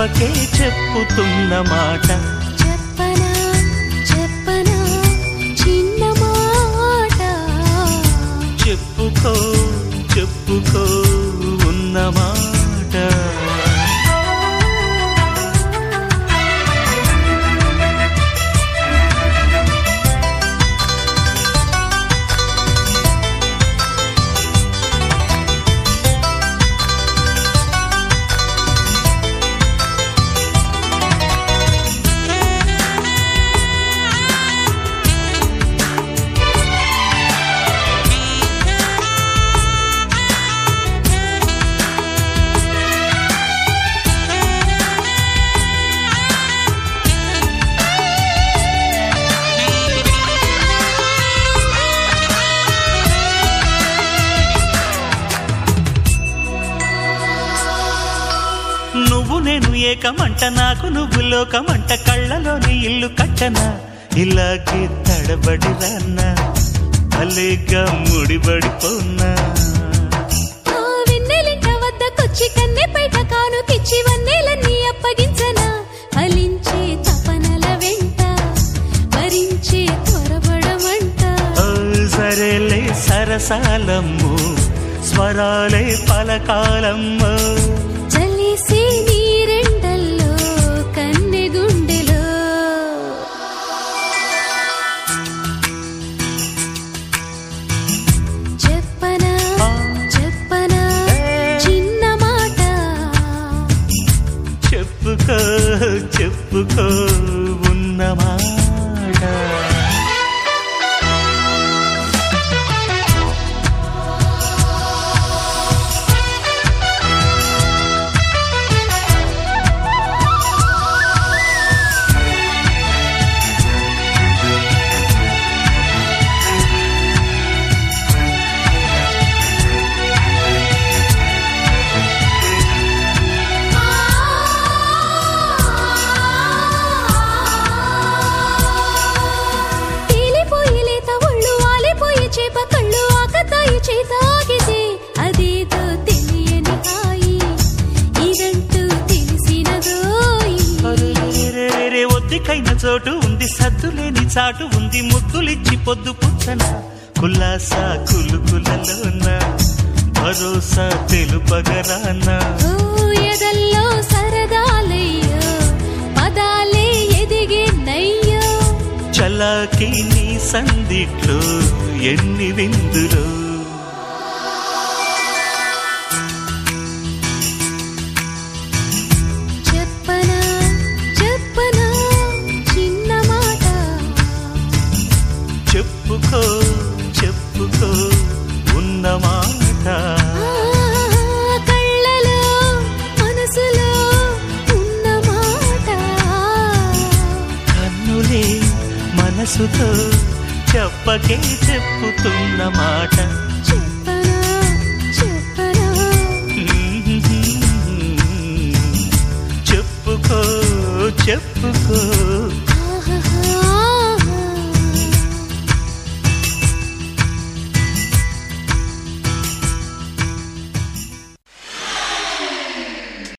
చెప్పకే చెప్పుతున్న మాట చెప్పనా చెప్పనా చిన్న మాట చెప్పుకో చెప్పుకో ఉన్న మాట నువ్వు నేను ఏకమంట నాకు నువ్వు లోకమంట కళ్ళలోని ఇల్లు కట్టనా ఇలాగే తడబడి రాన్నా అలేగా ముడిబడిపోన్నా ఆ వెన్నెలింట వద్దకొచ్చి కన్నెపేట కానుకిచ్చి వన్నెలన్నీ అప్పగించనా ఫలించే తపనల వెంట భరించే త్వరపడమంట ఓ సరేలే సరసాలమ్ము స్వరాలే పలకాలమ్ము చలిసి నీరెండల్లో కన్నె గుండెలో చెప్పనా చెప్పనా చిన్న మాట చెప్పుకో చెప్పుకో ఉన్న మాట తేలిపోయి లేత ఒళ్ళు వాలిపోయి చేప కళ్ళు ఆకతాయి చేత ఆగితే అదేదో తెలియని హాయి ఇదంటూ తెలిసినదోయి అరెరెరెరెరె, ఒద్దికైన చోటు ఉంది సద్దులేని చాటు ఉంది ముద్దులిచ్చి పొద్దు పుచ్చన కులాసా కులుకులలోన భరోసా తెలుపగరాన ఓ ఎదల్లో సరదాలయ్యో పదాలే ఎదిగే నయ్యో చలాకి నీ సందిట్లో ఎన్ని విందులో చెప్పనా చెప్పనా చిన్న మాట చెప్పుకో చెప్పుకో ఉన్న మాట ఆ కళ్ళలో మనసులో ఉన్న మాట కన్నులే మనసుతో చెప్పకే చెప్పుతున్న మాట చెప్పనా చెప్పనా చెప్పుకో చెప్పుకో